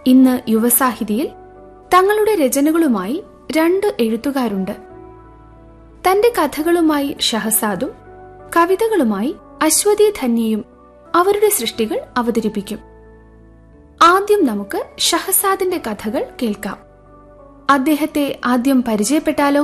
ഇന്ന് യുവസാഹിതിയിൽ തങ്ങളുടെ രചനകളുമായി രണ്ട് എഴുത്തുകാരുണ്ട് തന്റെ കഥകളുമായി ഷഹസാദും കവിതകളുമായി അശ്വതി ധന്യയും അവരുടെ സൃഷ്ടികൾ അവതരിപ്പിക്കും ആദ്യം നമുക്ക് ഷഹസാദിന്റെ കഥകൾ കേൾക്കാം അദ്ദേഹത്തെ ആദ്യം പരിചയപ്പെട്ടാലോ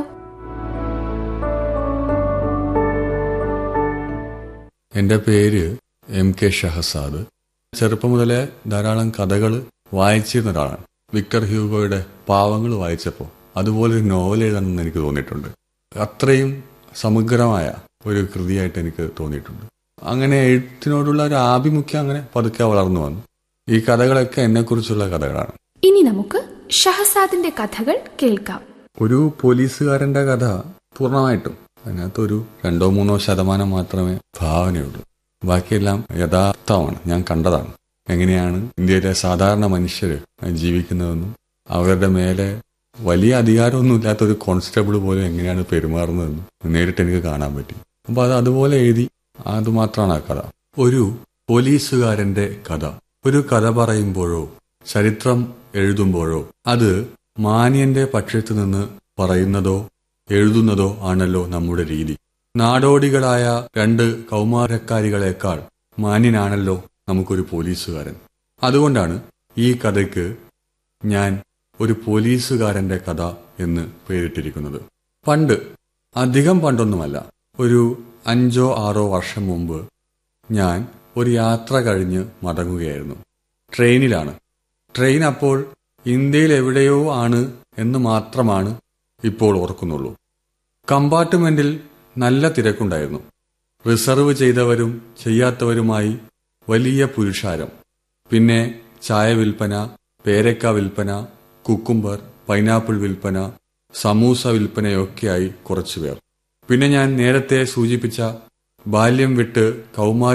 എൻ്റെ പേര് എം കെ ഷഹസാദ് ചെറുപ്പം മുതലേ ധാരാളം കഥകൾ വായിച്ചിരുന്ന ഒരാളാണ് വിക്ടർ ഹ്യൂഗോയുടെ പാവങ്ങൾ വായിച്ചപ്പോൾ അതുപോലെ ഒരു നോവൽ എഴുതണമെന്ന് എനിക്ക് തോന്നിയിട്ടുണ്ട് അത്രയും സമഗ്രമായ ഒരു കൃതിയായിട്ട് എനിക്ക് തോന്നിയിട്ടുണ്ട് അങ്ങനെ എഴുത്തിനോടുള്ള ഒരു ആഭിമുഖ്യം അങ്ങനെ പതുക്കെ വളർന്നു വന്നു ഈ കഥകളൊക്കെ എന്നെക്കുറിച്ചുള്ള കഥകളാണ് ഇനി നമുക്ക് ഷഹസാദിന്റെ കഥകൾ കേൾക്കാം ഒരു പോലീസുകാരന്റെ കഥ പൂർണ്ണമായിട്ടും അതിനകത്ത് ഒരു രണ്ടോ മൂന്നോ ശതമാനം മാത്രമേ ഭാവനയുള്ളൂ ബാക്കിയെല്ലാം യഥാർത്ഥമാണ് ഞാൻ കണ്ടതാണ് എങ്ങനെയാണ് ഇന്ത്യയിലെ സാധാരണ മനുഷ്യർ ജീവിക്കുന്നതെന്നും അവരുടെ മേലെ വലിയ അധികാരമൊന്നുമില്ലാത്ത ഒരു കോൺസ്റ്റബിൾ പോലും എങ്ങനെയാണ് പെരുമാറുന്നതെന്നും നേരിട്ട് എനിക്ക് കാണാൻ പറ്റി അപ്പൊ അത് അതുപോലെ എഴുതി അതുമാത്രമാണ് ആ കഥ ഒരു പോലീസുകാരന്റെ കഥ ഒരു കഥ പറയുമ്പോഴോ ചരിത്രം എഴുതുമ്പോഴോ അത് മാന്യന്റെ പക്ഷത്തു നിന്ന് പറയുന്നതോ എഴുതുന്നതോ ആണല്ലോ നമ്മുടെ രീതി നാടോടികളായ രണ്ട് കൗമാരക്കാരികളെക്കാൾ മാന്യനാണല്ലോ നമുക്കൊരു പോലീസുകാരൻ അതുകൊണ്ടാണ് ഈ കഥയ്ക്ക് ഞാൻ ഒരു പോലീസുകാരന്റെ കഥ എന്ന് പേരിട്ടിരിക്കുന്നത് പണ്ട് അധികം പണ്ടൊന്നുമല്ല ഒരു അഞ്ചോ ആറോ വർഷം മുമ്പ് ഞാൻ ഒരു യാത്ര കഴിഞ്ഞ് മടങ്ങുകയായിരുന്നു ട്രെയിനിലാണ് ട്രെയിൻ അപ്പോൾ ഇന്ത്യയിൽ എവിടെയോ ആണ് എന്ന് മാത്രമാണ് ഇപ്പോൾ ഓർക്കുന്നുള്ളൂ കമ്പാർട്ട്മെന്റിൽ നല്ല തിരക്കുണ്ടായിരുന്നു റിസർവ് ചെയ്തവരും ചെയ്യാത്തവരുമായി വലിയ പുരുഷാരം പിന്നെ ചായ വിൽപ്പന പേരക്ക വിൽപ്പന കുക്കുംബർ പൈനാപ്പിൾ വിൽപ്പന സമൂസ വിൽപ്പനയൊക്കെയായി കുറച്ചുപേർ പിന്നെ ഞാൻ നേരത്തെ സൂചിപ്പിച്ച ബാല്യം വിട്ട് കൗമാര